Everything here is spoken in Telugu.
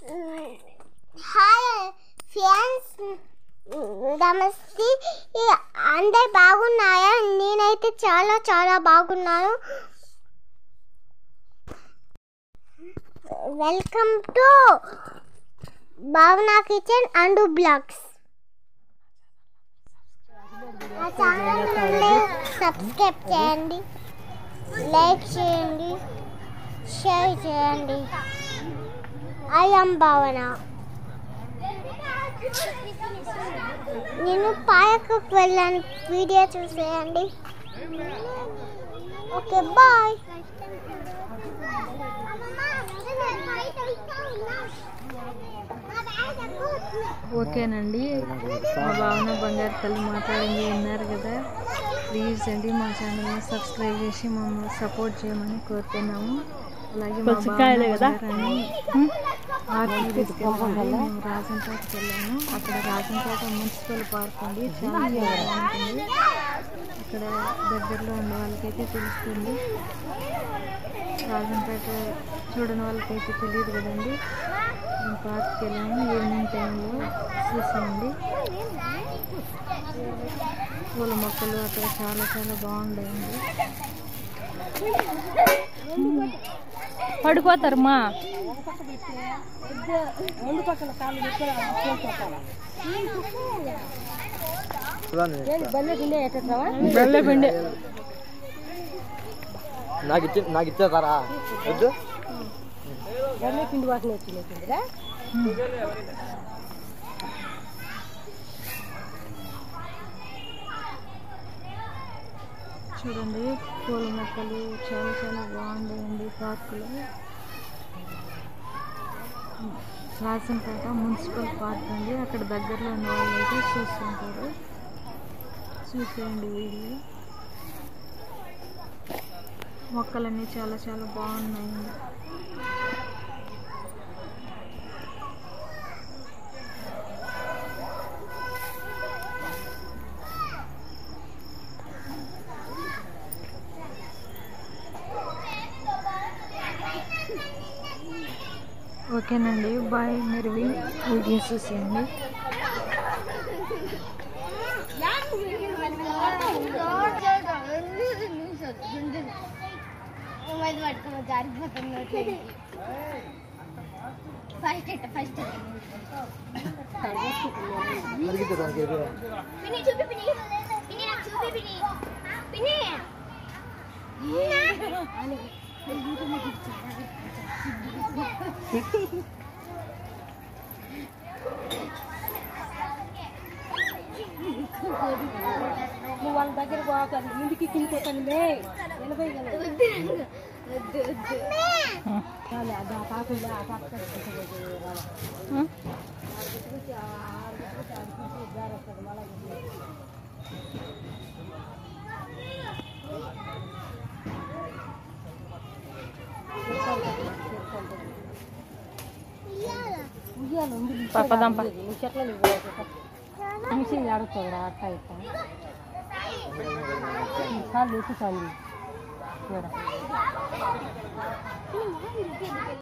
హాయ్ ఫ్రెండ్స్ నమస్తే అందరు బాగున్నాయా నేనైతే చాలా చాలా బాగున్నాను welcome to Bhavana kitchen and blogs ఆ ఛానల్ని సబ్స్క్రైబ్ చేయండి లైక్ చేయండి షేర్ చేయండి ఐ am భావన నేను పాయకు వెళ్ళాను వీడియో చూసేయండి ఓకే బాయ్ ఓకేనండి మా భావన బంగారు తల్లి మాట్లాడింది విన్నారు కదా ప్లీజ్ అండి మా ఛానల్ని సబ్స్క్రైబ్ చేసి మమ్మల్ని సపోర్ట్ చేయమని కోరుతున్నాము అలాగే మా భావన బంగారాన్ని పార్క్కి తీసుకెళ్ళాలి మేము రాజంపేటకి వెళ్ళాము అక్కడ రాజంపేట మున్సిపల్ పార్క్ అండి చాలా బాగుంటుంది ఇక్కడ దగ్గరలో ఉన్న వాళ్ళకైతే తెలుస్తుంది రాజంపేట చూడని వాళ్ళకైతే తెలియదు కదండి మేము పార్క్కి వెళ్ళాము ఈవినింగ్ టైంలో చూసామండి పూల మొక్కలు అక్కడ చాలా చాలా బాగుంటాయండి పడిపోతారు మా బెల్లె పిండి నాకు ఇచ్చే నాకు ఇచ్చేస్తారా వద్దు చూడండి పూల మొక్కలు చాలా చాలా బాగుంటాయండి పార్కులో రాజంపేట మున్సిపల్ పార్క్ అండి అక్కడ దగ్గరలో ఉన్న వాళ్ళు అయితే చూస్తుంటారు చూసేయండి వీళ్ళు మొక్కలన్నీ చాలా చాలా బాగున్నాయండి ఓకేనండి బాయ్ మీరు వీడియో చూసేయండి ఫస్ట్ ఫస్ట్ అడిగితే దానికి ఏదో. పిన్ని చూపి పిన్ని పిన్ని నాకు చూపి పిన్ని పిన్ని నువ్వు వాళ్ళ దగ్గర పోతాను ముందుకి కిందిపోతాను మే ఎనభై అది ఆ కాకుండా ఆ పాప ఉయ్యాలి ఉంది పప్పదంప నువ్వు చెట్ల మిషన్ ఆడుతుంది అట్ట ఇట్ట సార్లు ఎక్కుతాను